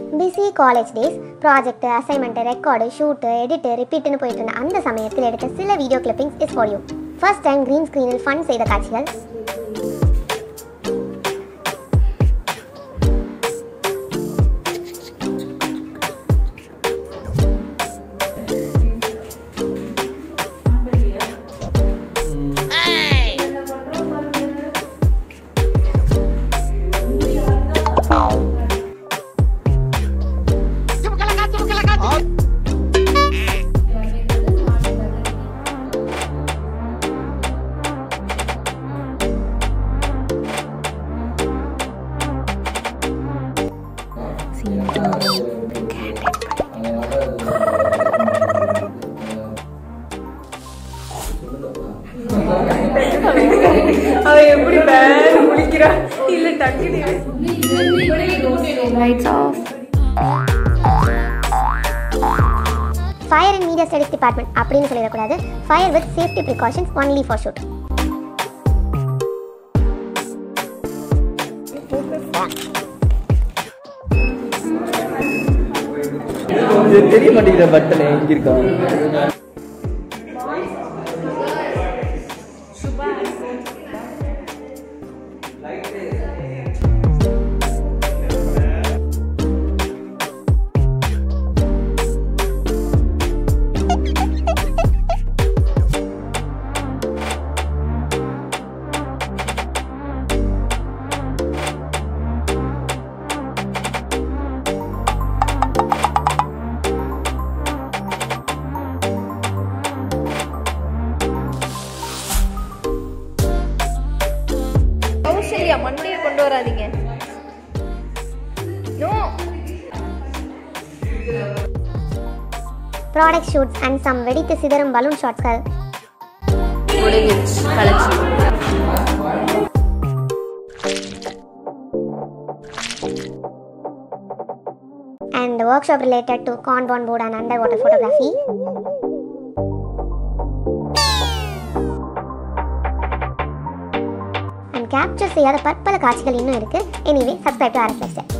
Busy college days project assignment record shoot edit ரிப்பீட்னு போயிட்டு இருந்த அந்த சமயத்தில் எடுத்த சில video clippings is for you first time green ஸ்க்ரீனில் ஃபன் செய்த காட்சிகள் அவ எப்படி பேர் முழிக்கிறா இல்ல டக்குனு lights off fire and media studies department அப்படின்னு சொல்லிடக்கூடாது fire with safety precautions only for shoot இது தெரிய மாட்டேங்குது பட்டன் எங்க இருக்கா கௌசல்யா மண்டையை கொண்டு வராதீங்க no product shoots and some வெடித்து சிதறும் பலூன் ஷாட்ஸ்கள் முடிஞ்சிருச்சு கலைச்சி and workshop related to Kanban board and underwater photography. And capture செய்யாத பற்பல காட்சிகள் இன்னும் இருக்கு anyway subscribe to RS life